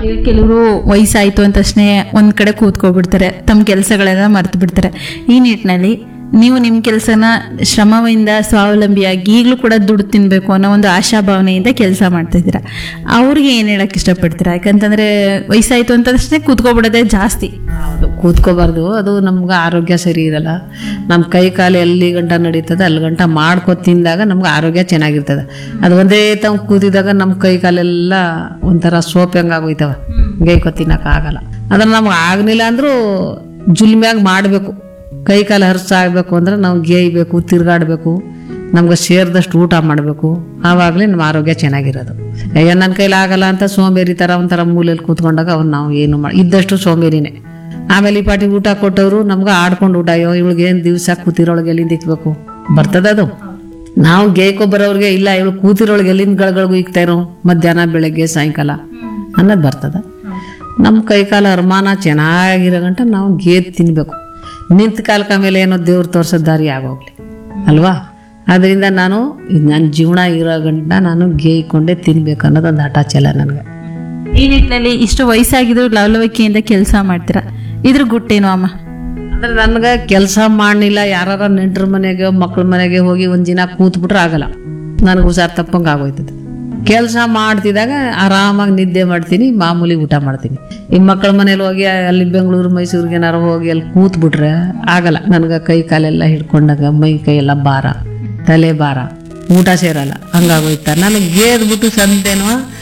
ಈಗ ಕೆಲವರು ವಯಸ್ಸಾಯ್ತು ಅಂದ ತಕ್ಷಣ ಒಂದ್ ಕಡೆ ಕೂತ್ಕೊಬಿಡ್ತಾರೆ ತಮ್ಮ ಕೆಲಸಗಳೆಲ್ಲ ಮರ್ತು ಬಿಡ್ತಾರೆ ಈ ನಿಟ್ಟಿನಲ್ಲಿ ನೀವು ನಿಮ್ಮ ಕೆಲಸನ ಶ್ರಮದಿಂದ ಸ್ವಾವಲಂಬಿಯಾಗಿ ಈಗಲೂ ಕೂಡ ದುಡ್ಡು ತಿನ್ಬೇಕು ಅನ್ನೋ ಒಂದು ಆಶಾಭಾವನೆಯಿಂದ ಕೆಲಸ ಮಾಡ್ತಾ ಇದ್ದೀರಾ ಅವ್ರಿಗೆ ಏನು ಹೇಳಕ್ ಇಷ್ಟಪಡ್ತೀರಾ ಯಾಕಂತಂದ್ರೆ ವಯಸ್ಸಾಯ್ತು ಅಂತ ತಕ್ಷಣ ಕೂತ್ಕೊಬಿಡೋದೇ ಜಾಸ್ತಿ ಹೌದು ಕೂತ್ಕೋಬಾರ್ದು ಅದು ನಮ್ಗೆ ಆರೋಗ್ಯ ಸರಿ ಇರಲ್ಲ ನಮ್ಮ ಕೈ ಕಾಲು ಎಲ್ಲಿ ಗಂಟ ನಡೀತದೆ ಅಲ್ಲಿ ಗಂಟ ಮಾಡ್ಕೊ ತಿಂದಾಗ ನಮ್ಗೆ ಆರೋಗ್ಯ ಚೆನ್ನಾಗಿರ್ತದೆ ಅದು ಒಂದೇ ತಾವು ಕೂತಿದಾಗ ನಮ್ಮ ಕೈ ಕಾಲೆಲ್ಲ ಒಂಥರ ಸೋಪ್ ಹೆಂಗೆ ಆಗೋಯ್ತವ ಗೈಕೊ ತಿನ್ನೋಕ್ಕಾಗಲ್ಲ ಅದನ್ನು ನಮ್ಗೆ ಆಗಲಿಲ್ಲ ಅಂದರೂ ಜುಲ್ಮ್ಯಾಗ ಮಾಡಬೇಕು ಕೈ ಕಾಲು ಹರ್ಸ ಆಗಬೇಕು ಅಂದ್ರೆ ನಾವು ಗೇಯ್ಬೇಕು ತಿರ್ಗಾಡಬೇಕು ನಮ್ಗೆ ಸೇರಿದಷ್ಟು ಊಟ ಮಾಡಬೇಕು ಆವಾಗಲೇ ನಮ್ಮ ಆರೋಗ್ಯ ಚೆನ್ನಾಗಿರೋದು ಅಯ್ಯೋ ನನ್ನ ಕೈಲಿ ಆಗಲ್ಲ ಅಂತ ಸೋಂಬೇರಿ ಥರ ಒಂಥರ ಮೂಲೆಯಲ್ಲಿ ಕೂತ್ಕೊಂಡಾಗ ಅವ್ನು ನಾವು ಏನು ಮಾಡಿ ಇದ್ದಷ್ಟು ಸೋಂಬೇರಿನೇ ಆಮೇಲೆ ಈ ಪಾಟಿ ಊಟ ಕೊಟ್ಟವರು ನಮ್ಗೆ ಆಡ್ಕೊಂಡು ಊಟ ಅಯ್ಯೋ ಇವಳಿಗೆ ಏನು ದಿವಸ ಕೂತಿರೋಳಗೆ ಎಲ್ಲಿಂದ ಇಕ್ಬೇಕು ಬರ್ತದ ಅದು ನಾವು ಗೇಯ್ಕೊ ಬರೋರಿಗೆ ಇಲ್ಲ ಇವಳು ಕೂತಿರೋಳಗೆ ಎಲ್ಲಿಂದ ಗಳಗಳಿಗೂ ಇಕ್ತಾ ಇರೋ ಮಧ್ಯಾಹ್ನ ಬೆಳಗ್ಗೆ ಸಾಯಂಕಾಲ ಅನ್ನೋದು ಬರ್ತದ ನಮ್ಮ ಕೈಕಾಲ ಅರಮಾನ ಚೆನ್ನಾಗಿರೋ ಗಂಟ ನಾವು ಗೇದ್ ತಿನ್ಬೇಕು ನಿಂತ ಕಾಲಕ ಮೇಲೆ ಏನೋ ದೇವ್ರು ತೋರ್ಸೋ ದಾರಿ ಆಗೋಗ್ಲಿ ಅಲ್ವಾ ಅದರಿಂದ ನಾನು ನನ್ನ ಜೀವನ ಇರೋ ಗಂಟ ನಾನು ಗೇಯ್ಕೊಂಡೇ ತಿನ್ಬೇಕು ಅನ್ನೋದು ಒಂದು ಹಠ ಛಲ ನನಗೆ ಈ ನಿಟ್ಟಿನಲ್ಲಿ ಇಷ್ಟು ವಯಸ್ಸಾಗಿದ್ರು ಲವಲವಿಕೆಯಿಂದ ಕೆಲಸ ಮಾಡ್ತೀರಾ ಇದ್ರ ಗುಟ್ಟೇನು ಅಮ್ಮ ಅಂದ್ರೆ ನನಗೆ ಕೆಲಸ ಮಾಡಲಿಲ್ಲ ಯಾರ ನೆಂಟ್ರ ಮನೆಗೆ ಮಕ್ಳ ಮನೆಗೆ ಹೋಗಿ ಒಂದು ದಿನ ಕೂತ್ಬಿಟ್ರೆ ಆಗಲ್ಲ ನನಗೆ ಹುಷಾರು ತಪ್ಪಂಗೆ ಆಗೋಯ್ತದೆ ಕೆಲಸ ಮಾಡ್ತಿದ್ದಾಗ ಆರಾಮಾಗಿ ನಿದ್ದೆ ಮಾಡ್ತೀನಿ ಮಾಮೂಲಿ ಊಟ ಮಾಡ್ತೀನಿ ಈ ಮಕ್ಕಳ ಮನೇಲಿ ಹೋಗಿ ಅಲ್ಲಿ ಬೆಂಗಳೂರು ಮೈಸೂರಿಗೆ ಏನಾರು ಹೋಗಿ ಅಲ್ಲಿ ಕೂತ್ಬಿಟ್ರೆ ಆಗಲ್ಲ ನನಗೆ ಕೈ ಕಾಲೆಲ್ಲ ಹಿಡ್ಕೊಂಡಾಗ ಮೈ ಕೈ ಎಲ್ಲ ಭಾರ ತಲೆ ಭಾರ ಊಟ ಸೇರಲ್ಲ ಹಂಗಾಗೋಯ್ತ ನಾನು ಗೇದ್ಬಿಟ್ಟು ಸಂದೇನೋ